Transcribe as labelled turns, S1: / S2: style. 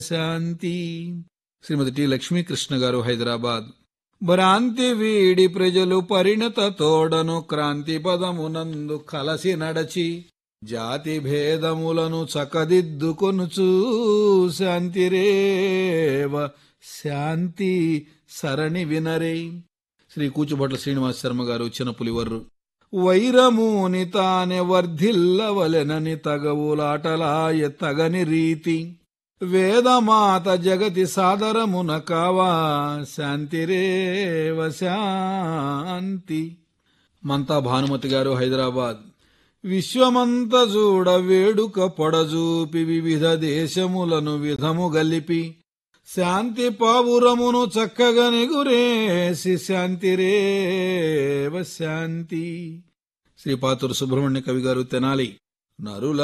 S1: శాంతి శ్రీమతి T Lakshmi Krishna గారు హైదరాబాద్ భ్రాంతి వీడి ప్రజలు పరిణత తోడను క్రాంతి పదమునందు కలసి నడచి జాతి భేదములను చక్కదిద్దుకొనుచూ శాంతిరేవ శాంతి సరణి వినరే శ్రీ కూచుభట్ల శ్రీనివాస శర్మ గారు చిన్నపులివర్రు వైరమూని తానే వర్ధిల్లవలెనని తగవులాటలాయ తగని రీతి వేదమాత జగతి సాదరమున కావా శాంతిరేవ శాంతి మంతా భానుమతి గారు హైదరాబాద్ విశ్వమంత చూడ వేడుక పొడజూపి వివిధ దేశములను విధము గలిపి శాంతి పావురమును చక్కగా నిగురేసి శాంతిరేవ శాంతి శ్రీపాతురు సుబ్రహ్మణ్య కవి గారు తెనాలి నరుల